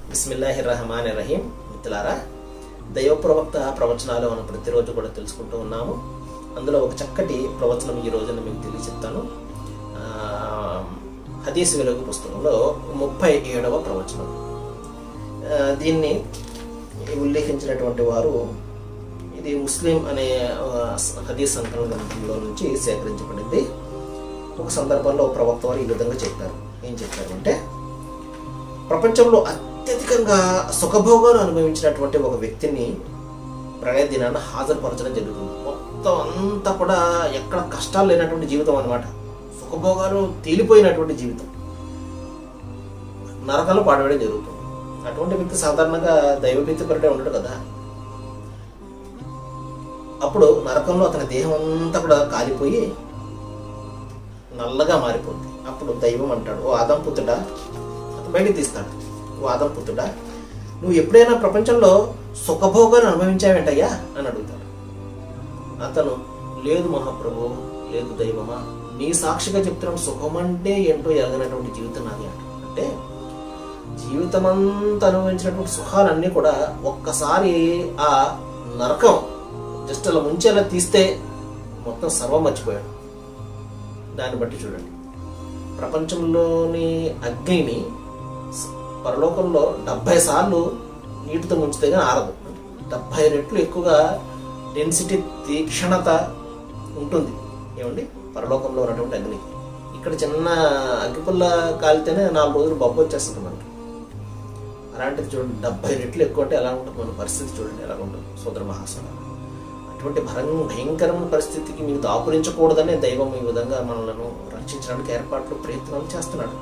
బిస్మిల్లాహి రహమాన్ రహీం మిత్రులారా దైవ ప్రవక్త ప్రవచనాలు మనం ప్రతిరోజు కూడా తెలుసుకుంటూ ఉన్నాము అందులో ఒక చక్కటి ప్రవచనం ఈ రోజున మీకు తెలియచెప్తాను ఆ, హదీస్ వెలుగు పుస్తకంలో ముప్పై ఏడవ ప్రవచనం ఆ, దీన్ని ఉల్లేఖించినటువంటి వారు ఇది ముస్లిం అనే ఆ, హదీస్ సంకలన గ్రంథంలో నుంచి సేకరించబడింది ఒక సందర్భంలో ప్రవక్త వారు ఈ విధంగా చెప్పారు ఏం చెప్పారు అంటే ప్రపంచంలో అత్యధికంగా సుఖభోగాలు అనుభవించినటువంటి ఒక వ్యక్తిని ప్రణయ దినాన హాజరుపరచడం జరుగుతుంది మొత్తం అంతా కూడా ఎక్కడ కష్టాలు లేనటువంటి జీవితం అనమాట సుఖభోగాలు తేలిపోయినటువంటి జీవితం నరకాలు పాడవేయడం జరుగుతుంది అటువంటి వ్యక్తి సాధారణంగా దైవభీతి పరుడే ఉండడు కదా అప్పుడు నరకంలో అతని దేహం అంతా కూడా కాలిపోయి నల్లగా మారిపోద్ది అప్పుడు దైవం అంటాడు ఓ ఆదం పుత్రుడా అతను బయటికి తీస్తాడు ఓ ఆదం పుత్రుడా నువ్వు ఎప్పుడైనా ప్రపంచంలో సుఖభోగాన్ని అనుభవించావేంటయ్యా అని అడుగుతాడు అతను లేదు మహాప్రభు లేదు దైవమా నీ సాక్షిగా చెప్తున్నాను సుఖం అంటే ఏంటో ఎరగనటువంటి జీవితం నాది అంట అంటే జీవితం అంతా అనుభవించినటువంటి సుఖాలన్నీ కూడా ఒక్కసారి ఆ నరకం జస్ట్ అలా ముంచి అలా తీస్తే మొత్తం సర్వం మర్చిపోయాడు దాన్ని బట్టి చూడండి ప్రపంచంలోని అగ్నిని స- పరలోకంలో డెబ్బై సార్లు నీటితో ముంచితే కానీ ఆరదు డెబ్బై రెట్లు ఎక్కువగా డెన్సిటీ తీక్షణత ఉంటుంది ఏమండి పరలోకంలో ఉన్నటువంటి అగ్ని ఇక్కడ చిన్న అగ్గిపుల్ల కాలితేనే నాలుగు రోజులు బొబ్బ వచ్చేస్తుంది మనకి అలాంటిది చూడండి డెబ్బై రెట్లు ఎక్కువ అంటే ఎలా ఉంటుంది మన పరిస్థితి చూడండి ఎలా ఉంటుంది సోదర మహాసన అటువంటి భరం భయంకరమైన పరిస్థితికి మీకు దాపురించకూడదనే దైవం ఈ విధంగా మనలను రక్షించడానికి ఏర్పాట్లు ప్రయత్నాలు చేస్తున్నాడు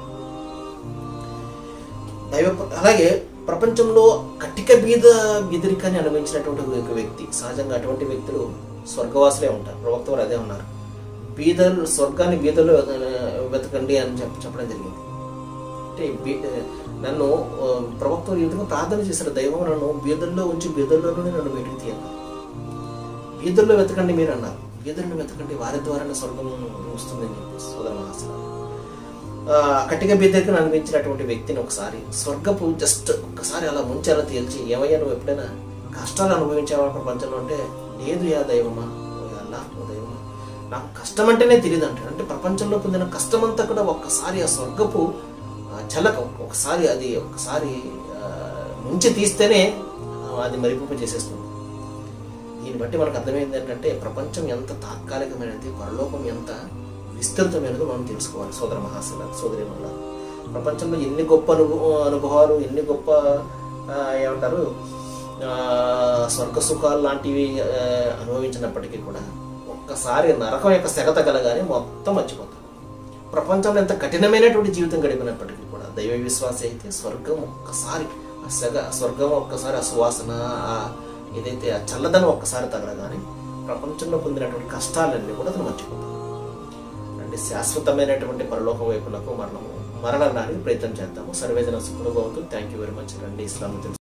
దైవ అలాగే ప్రపంచంలో కటిక బీద బీదరికాన్ని అనుభవించినటువంటి ఒక వ్యక్తి సహజంగా అటువంటి వ్యక్తులు స్వర్గవాసులే ఉంటారు ప్రవక్త వారు అదే ఉన్నారు బీదలు స్వర్గాన్ని బీదలు వెతకండి అని చెప్ప చెప్పడం జరిగింది అంటే బీ- నన్ను ఆ, ప్రవక్త వారు ఈ విధంగా ప్రార్థన చేశారు దైవం నన్ను బీదల్లో ఉంచి బీదల్లోనే నన్ను బయటికి తీయాలి బీదల్లో వెతకండి మీరు అన్నారు బీదలను వెతకండి వారి ద్వారానే స్వర్గం వస్తుందని చెప్పి సోదర మహాసన కట్టిగా బీదరికను అనిపించినటువంటి వ్యక్తిని ఒకసారి స్వర్గపు జస్ట్ ఒక్కసారి అలా ముంచి అలా తేల్చి ఏమయ్యా నువ్వు ఎప్పుడైనా కష్టాలు అనుభవించావా ప్రపంచంలో అంటే లేదు యా దైవమా ఓ యా అల్లా ఓ దైవమా నాకు కష్టం అంటేనే తెలియదు అంటాడు అంటే ప్రపంచంలో పొందిన కష్టం అంతా కూడా ఒక్కసారి ఆ స్వర్గపు ఆ, చలక ఒకసారి అది ఒక్కసారి ఆ, ముంచి తీస్తేనే ఆ, అది మరిపింప చేసేస్తుంది దీన్ని బట్టి మనకు అర్థమైంది ఏంటంటే ప్రపంచం ఎంత తాత్కాలికమైనది పరలోకం ఎంత విస్తృతమైనదో మనం తెలుసుకోవాలి సోదర మహాశిల సోదరి ప్రపంచంలో ఎన్ని గొప్ప అనుభవ అనుభవాలు ఎన్ని గొప్ప ఆ, ఏమంటారు ఆ, స్వర్గ సుఖాలు లాంటివి ఆ, అనుభవించినప్పటికీ కూడా ఒక్కసారి నరకం యొక్క సెగ తగలగానే మొత్తం మర్చిపోతాం ప్రపంచంలో ఎంత కఠినమైనటువంటి జీవితం గడిపినప్పటికీ కూడా దైవ విశ్వాసి అయితే స్వర్గం ఒక్కసారి ఆ సెగ స్వర్గం ఒక్కసారి ఆ సువాసన ఆ ఏదైతే ఆ చల్లదనం ఒక్కసారి తగలగానే ప్రపంచంలో పొందినటువంటి కష్టాలన్నీ కూడా అతను మర్చిపోతాడు అంటే శాశ్వతమైనటువంటి పరలోకం వైపునకు మరణము మరణానికి ప్రయత్నం చేద్దాము సర్వేజన సుఖనుభవంతో థ్యాంక్ యూ వెరీ మచ్ రండి ఇస్లాం తెలుసు